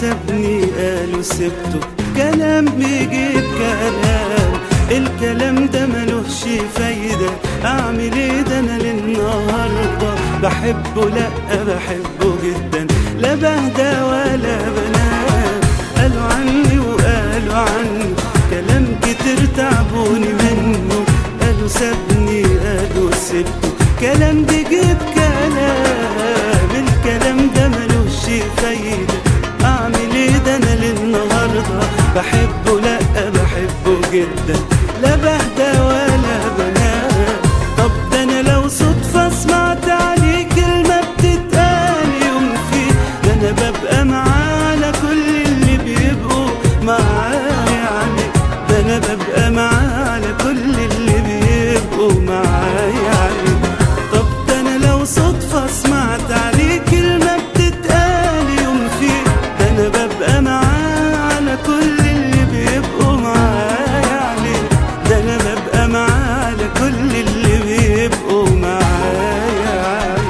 سابني قالوا سبته كلام بيجيب كلام الكلام ده ملوش فايدة أعمل إيه ده أنا للنهاردة بحبه لأ بحبه جدا لا بهدى ولا بنام قالوا عني وقالوا عني كلام كتير تعبوني منه قالوا سابني قالوا سبته كلام بيجيب كلام الكلام ده ملوش فايدة أعمل إيه ده أنا للنهاردة بحبه لأ بحبه جدا لا بهدى ولا بنام طب ده أنا لو صدفة سمعت عليه كلمة بتتقال يوم فيه ده أنا ببقى معاه على كل اللي بيبقوا معاه يعني ده أنا ببقى معاه على كل اللي بيبقوا معاه يعني طب ده أنا لو صدفة سمعت عليه كلمة بتتقال يوم فيه ده أنا ببقى معاه على كل اللي بيبقوا معاه يعني ده أنا ببقى معاه على كل اللي بيبقوا معاه يعني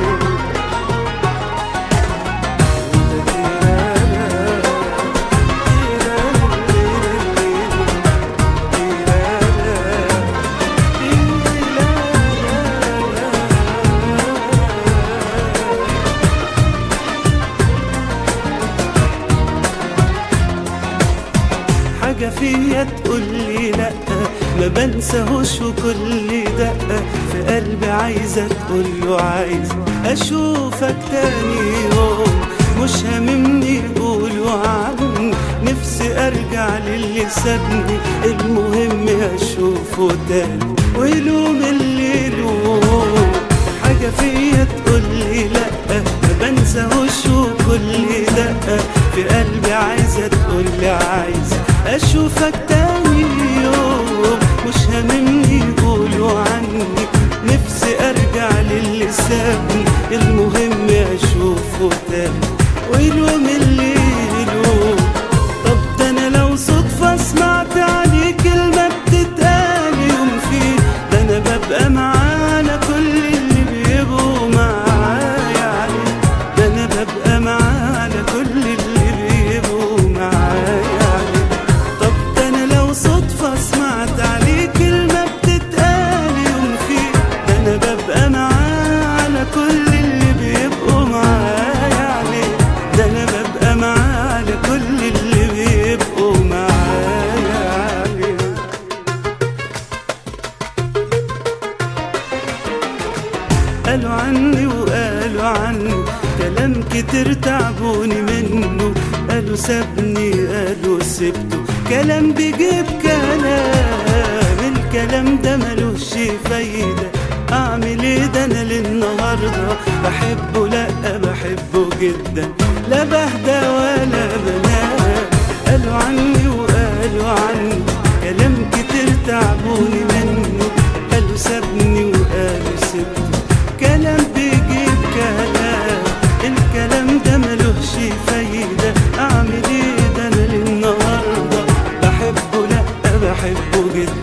حاجة فيا تقولي لأ ما بنساهوش وكل دقة في قلبي عايزة تقوله عايز أشوفك تاني يوم مش هاممني يقولوا عني نفسي أرجع للي سابني المهم أشوفه تاني ويلوم اللي يلوم حاجة فيا تقولي لأ ما بنساهوش وكل دقة في قلبي عايزة تقولي عايزة أشوفك تاني يوم مش هاممني يقولوا عني نفسي أرجع للي سابني المهم أشوفه تاني ويلوم اللي يلوم طب ده أنا لو صدفة سمعت عليه كلمة بتتقال يوم فيه ده أنا ببقى معاه على كل اللي بيبقوا معاه يعني ده أنا ببقى معاه على كل اللي بيبقوا معاه يعني طب ده أنا لو صدفة سمعت عليه كلمة بتتقال يوم فيه ده أنا ببقى معاه على كل اللي بيبقوا معاه يعني ده أنا ببقى معاه على كل اللي بيبقوا معاه يعني قالوا عني وقالوا عني كلام كتير تعبوني منه قالوا سابني قالوا سبته كلام بيجيب كلام الكلام ده ملوش فايدة أعمل إيه ده أنا للنهاردة بحبه لأ بحبه جدا لا بهدى ولا بنام قالوا عني وقالوا عني كلام كتير تعبوني منه قالوا سابني وقالوا سبته كلام بيجيب كلام الكلام ده ملوش فايدة أعمل إيه ده أنا للنهاردة بحبه لأ بحبه جدا